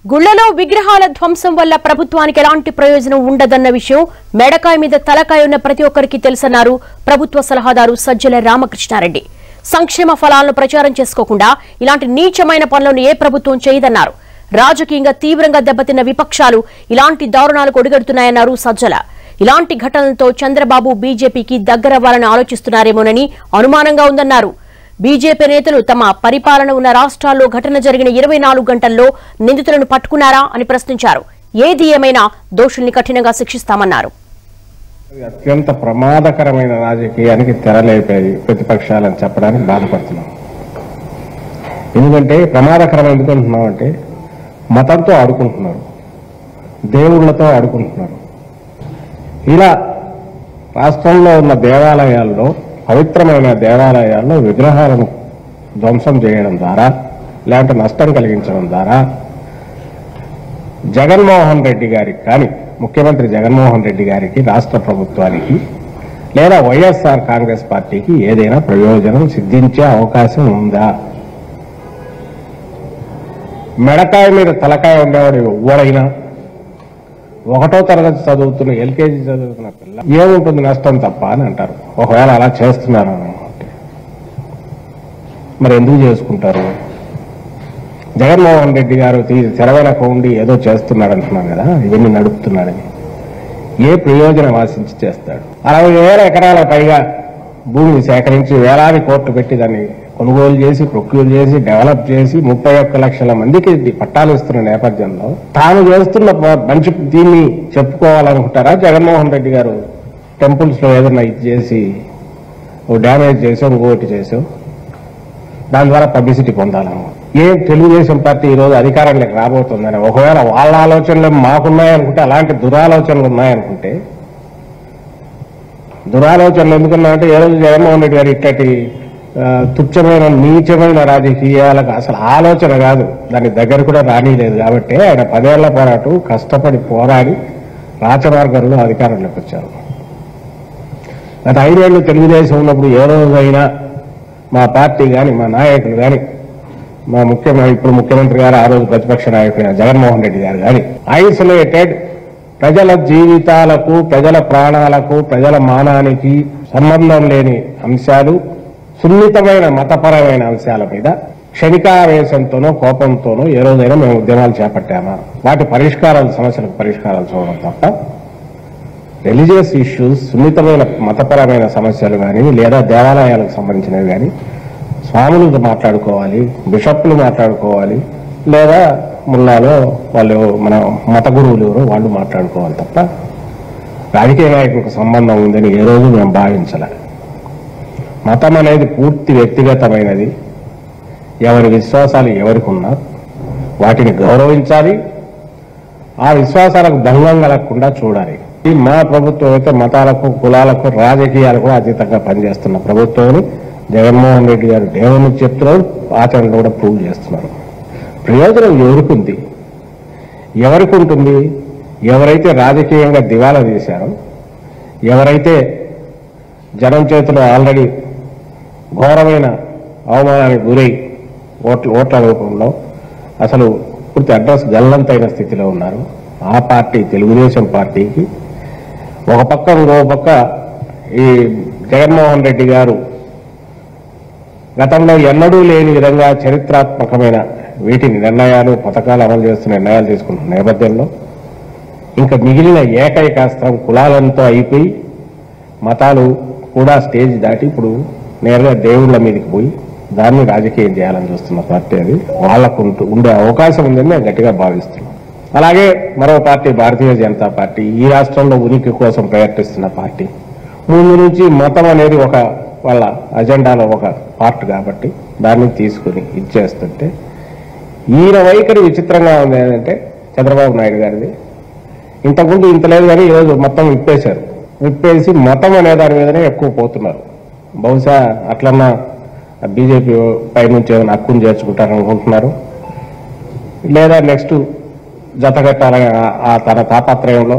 గుళ్లలో విగ్రహాల ధ్వంసం వల్ల ప్రభుత్వానికి ఎలాంటి ప్రయోజనం ఉండదన్న విషయం మెడకాయ మీద తలకాయ ఉన్న ప్రతి ఒక్కరికి తెలుసన్నారు ప్రభుత్వ సలహాదారు సజ్జల రామకృష్ణారెడ్డి సంక్షేమ ఫలాలను ప్రచారం చేసుకోకుండా ఇలాంటి నీచమైన పనులను ఏ ప్రభుత్వం చేయదన్నారు రాజకీయంగా తీవ్రంగా దెబ్బతిన్న విపక్షాలు ఇలాంటి దారుణాలకు ఒడిగడుతున్నాయన్నారు సజ్జల ఇలాంటి ఘటనలతో చంద్రబాబు బీజేపీకి దగ్గరవ్వాలని ఆలోచిస్తున్నారేమోనని అనుమానంగా ఉందన్నారు బీజేపీ నేతలు తమ పరిపాలన ఉన్న రాష్ట్రాల్లో ఘటన జరిగిన ఇరవై నాలుగు గంటల్లో నిందితులను పట్టుకున్నారా అని ప్రశ్నించారు ఏది ఏమైనా దోషుల్ని కఠినంగా శిక్షిస్తామన్నారు ఇది అత్యంత ప్రమాదకరమైన రాజకీయానికి తెరలేపేది ప్రతిపక్షాలని చెప్పడానికి బాధపడుతున్నాం ఎందుకంటే ప్రమాదకరం ఎందుకు అంటున్నాం అంటే మతంతో ఆడుకుంటున్నారు దేవుళ్లతో ఆడుకుంటున్నారు ఇలా రాష్ట్రంలో ఉన్న దేవాలయాల్లో పవిత్రమైన దేవాలయాల్లో విగ్రహాలను ధ్వంసం చేయడం ద్వారా లేదంటే నష్టం కలిగించడం ద్వారా జగన్మోహన్ రెడ్డి గారికి కానీ ముఖ్యమంత్రి జగన్మోహన్ రెడ్డి గారికి రాష్ట్ర ప్రభుత్వానికి లేదా వైఎస్ఆర్ కాంగ్రెస్ పార్టీకి ఏదైనా ప్రయోజనం సిద్ధించే అవకాశం ఉందా మెడకాయ మీద తలకాయ ఉండేవాడు ఎవడైనా ఒకటో తరగతి చదువుతున్న ఎల్కేజీ చదువుతున్న పిల్ల ఏముంటుంది నష్టం తప్ప అని అంటారు ఒకవేళ అలా చేస్తున్నారు అని అనుకుంటే మరి ఎందుకు చేసుకుంటారు జగన్మోహన్ రెడ్డి గారు తీ- తెర వెనక ఉండి ఏదో చేస్తున్నాడు అంటున్నాం కదా ఇవన్నీ నడుపుతున్నాడని ఏ ప్రయోజనం ఆశించి చేస్తాడు అరవై వేల ఎకరాల పైగా భూమిని సేకరించి వేలాది కోట్లు పెట్టి దాన్ని కొనుగోలు చేసి ప్రొక్యూర్ చేసి డెవలప్ చేసి ముప్పై ఒక్క లక్షల మందికి ఇది పట్టాలు ఇస్తున్న నేపథ్యంలో తాను చేస్తున్న ప- మంచి దీన్ని చెప్పుకోవాలనుకుంటారా జగన్మోహన్ రెడ్డి గారు టెంపుల్స్ లో ఏదైనా ఇది చేసి ఓ డ్యామేజ్ చేసో ఇంకోటి చేసో దాని ద్వారా పబ్లిసిటీ పొందాలను ఏం తెలుగుదేశం పార్టీ ఈ రోజు అధికారంలోకి రాబోతుందని ఒకవేళ వాళ్ళ ఆలోచనలు మాకున్నాయనుకుంటే అలాంటి దురాలోచనలు ఉన్నాయనుకుంటే దురాలోచనలు ఎందుకున్నాయంటే ఏ రోజు జగన్మోహన్ రెడ్డి గారు ఇట్టటి ఆ, తుచ్చమైన నీచమైన రాజకీయాలకు అసలు ఆలోచన కాదు దాని దగ్గర కూడా రానిలేదు కాబట్టి ఆయన పదేళ్ల పోరాటు కష్టపడి పోరాడి రాచమార్గంలో అధికారంలోకి వచ్చారు గత ఐదేళ్లు తెలుగుదేశం ఉన్నప్పుడు ఏ రోజైనా మా పార్టీ కానీ మా నాయకులు కానీ మా ముఖ్యమంత్రి ఇప్పుడు ముఖ్యమంత్రి గారు ఆ రోజు ప్రతిపక్ష నాయకుడైన జగన్మోహన్ రెడ్డి గారు కానీ ఐసోలేటెడ్ ప్రజల జీవితాలకు ప్రజల ప్రాణాలకు ప్రజల మానానికి సంబంధం లేని అంశాలు సున్నితమైన మతపరమైన అంశాల మీద క్షణికావేశంతోనో కోపంతోనో ఏ రోజైనా మేము ఉద్యమాలు చేపట్టామా వాటి పరిష్కారాలు సమస్యలకు పరిష్కారాలు చూడడం తప్ప రిలీజియస్ ఇష్యూస్ సున్నితమైన మతపరమైన సమస్యలు కానీ లేదా దేవాలయాలకు సంబంధించినవి కానీ స్వాములు మాట్లాడుకోవాలి బిషప్లు మాట్లాడుకోవాలి లేదా ముల్లాలో వాళ్ళు మన మత గురువులు ఎవరో వాళ్ళు మాట్లాడుకోవాలి తప్ప రాజకీయ నాయకులకు సంబంధం ఉందని ఏ రోజు మేము భావించలే మతం అనేది పూర్తి వ్యక్తిగతమైనది ఎవరి విశ్వాసాలు ఎవరికి ఉన్నా వాటిని గౌరవించాలి ఆ విశ్వాసాలకు భంగం కలగకుండా చూడాలి ఈ మా ప్రభుత్వం అయితే మతాలకు కులాలకు రాజకీయాలకు అతీతంగా పనిచేస్తున్న ప్రభుత్వం జగన్మోహన్ రెడ్డి గారు దేవుని చెప్తున్నారు ఆచరణలో కూడా ప్రూవ్ చేస్తున్నారు ప్రయోజనం ఎవరికి ఉంది ఎవరికి ఉంటుంది ఎవరైతే రాజకీయంగా దివాలా తీశారో ఎవరైతే జనం చేతిలో ఆల్రెడీ ఘోరమైన అవమానానికి గురై ఓట్ల ఓట్ల రూపంలో అసలు పూర్తి అడ్రస్ గల్లంతైన స్థితిలో ఉన్నారు ఆ పార్టీ తెలుగుదేశం పార్టీకి ఒక పక్క ఇంకో పక్క ఈ జగన్మోహన్ రెడ్డి గారు గతంలో ఎన్నడూ లేని విధంగా చరిత్రాత్మకమైన వీటిని నిర్ణయాలు పథకాలు అమలు చేస్తున్న నిర్ణయాలు తీసుకుంటున్న నేపథ్యంలో ఇంకా మిగిలిన ఏకైక అస్త్రం కులాలంతో అయిపోయి మతాలు కూడా స్టేజ్ దాటి ఇప్పుడు నేరుగా దేవుళ్ళ మీదకి పోయి దాన్ని రాజకీయం చేయాలని చూస్తున్న పార్టీ అది వాళ్లకు ఉంటూ ఉండే అవకాశం ఉందని నేను గట్టిగా భావిస్తున్నాను అలాగే మరో పార్టీ భారతీయ జనతా పార్టీ ఈ రాష్ట్రంలో ఉనికి కోసం ప్రయత్నిస్తున్న పార్టీ ముందు నుంచి మతం అనేది ఒక వాళ్ళ అజెండాలో ఒక పార్ట్ కాబట్టి దాన్ని తీసుకుని ఇచ్చేస్తుంటే ఈయన వైఖరి విచిత్రంగా ఉంది ఏంటంటే చంద్రబాబు నాయుడు గారిది ఇంతకుముందు ఇంత లేదు కానీ ఈరోజు మొత్తం విప్పేశారు విప్పేసి మతం అనే దాని మీదనే ఎక్కువ పోతున్నారు బహుశా అట్లన్నా బీజేపీ పై నుంచి ఏమైనా హక్కును చేర్చుకుంటారని అనుకుంటున్నారు లేదా నెక్స్ట్ జతగట్టాలని ఆ- ఆ తన తాపత్రయంలో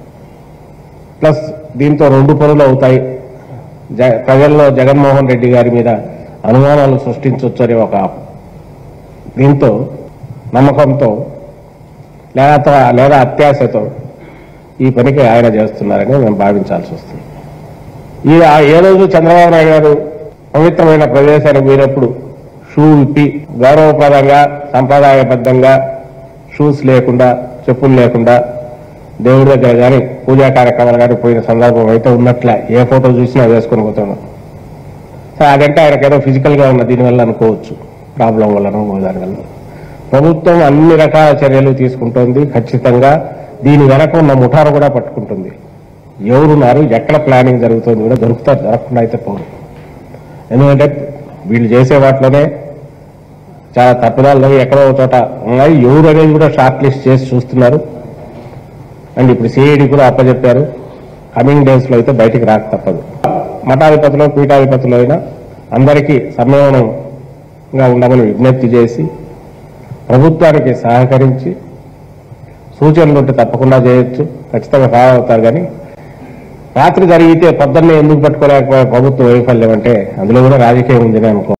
ప్లస్ దీంతో రెండు పనులు అవుతాయి జ- ప్రజల్లో జగన్మోహన్ రెడ్డి గారి మీద అనుమానాలు సృష్టించవచ్చు అనే ఒక దీంతో నమ్మకంతో లేదా అథవా లేదా అత్యాశతో ఈ పనికి ఆయన చేస్తున్నారని మేము భావించాల్సి వస్తుంది ఈ ఆ- ఏ రోజు చంద్రబాబు నాయుడు గారు పవిత్రమైన ప్రదేశానికి పోయినప్పుడు షూ విప్పి గౌరవప్రదంగా సంప్రదాయబద్ధంగా షూస్ లేకుండా చెప్పులు లేకుండా దేవుడి దగ్గర కానీ పూజా కార్యక్రమాలు కానీ పోయిన సందర్భం అయితే ఉన్నట్లే ఏ ఫోటో చూసినా వేసుకొని పోతాను సరే అదంటే ఆయనకు ఏదో ఫిజికల్ గా ఉన్న దీనివల్ల అనుకోవచ్చు ప్రాబ్లం వలన దాని వల్ల ప్రభుత్వం అన్ని రకాల చర్యలు తీసుకుంటోంది ఖచ్చితంగా దీని వెనక ఉన్న ముఠాను కూడా పట్టుకుంటుంది ఎవరున్నారు ఎక్కడ ప్లానింగ్ జరుగుతుంది కూడా దొరుకుతారు జరగకుండా అయితే పోరు ఎందుకంటే వీళ్ళు చేసే వాటిలోనే చాలా తప్పిదాలు ఎక్కడో ఒక చోట ఉన్నాయి ఎవరు అనేది కూడా షార్ట్ లిస్ట్ చేసి చూస్తున్నారు అండ్ ఇప్పుడు సిఐడి కూడా అప్పచెప్పారు కమింగ్ డేస్ లో అయితే బయటికి రాక తప్పదు మఠాధిపతులు పీఠాధిపతులు అయినా అందరికీ సమ్మేళనంగా ఉండమని విజ్ఞప్తి చేసి ప్రభుత్వానికి సహకరించి సూచనలు ఉంటే తప్పకుండా చేయొచ్చు ఖచ్చితంగా ఫాలో అవుతారు కానీ రాత్రి జరిగితే పొద్దున్నే ఎందుకు పట్టుకోలేకపోయే ప్రభుత్వ వైఫల్యం అంటే అందులో కూడా రాజకీయం ఉందని అనుకో